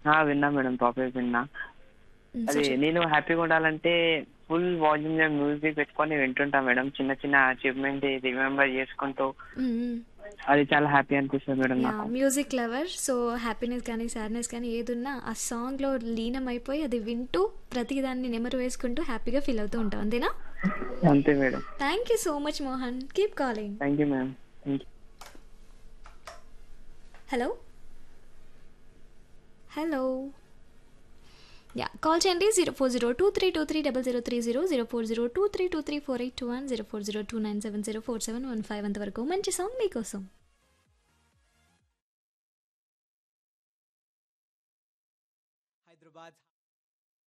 ఆ, విన్నా madam topic విన్నా మ్, సో అది చెప్- నేను హ్యాపీగా ఉండాలంటే ఫుల్ వాల్యూమ్ లో మ్యూజిక్ పెట్టుకొని వింటుంటా మేడం చిన్న చిన్న అచీవ్మెంట్ రిమెంబర్ చేసుకుంటూ మ్, మ్. అది చాలా హ్యాపీ అనిపిస్తుంది మేడం యా నాకు మ్యూజిక్ లవర్ సో హ్యాపీనెస్ కానీ సాడ్నెస్ కానీ ఏదున్నా ఆ సాంగ్లో లీనం అయిపోయి అది వింటూ ప్రతిదాన్ని నెమరు వేసుకుంటూ హ్యాపీగా ఫీల్ అవుతూ ఉంటాం అంతేనా అంతే madam thank you so much Mohan keep calling thank you ma'am thank you hello hello yeah call చేయండి zero four zero two three two three double zero three zero zero four zero two three two three four eight two one zero four zero two nine seven zero four seven one five అంతవరకు మంచి song మీకోసం Hyderabad's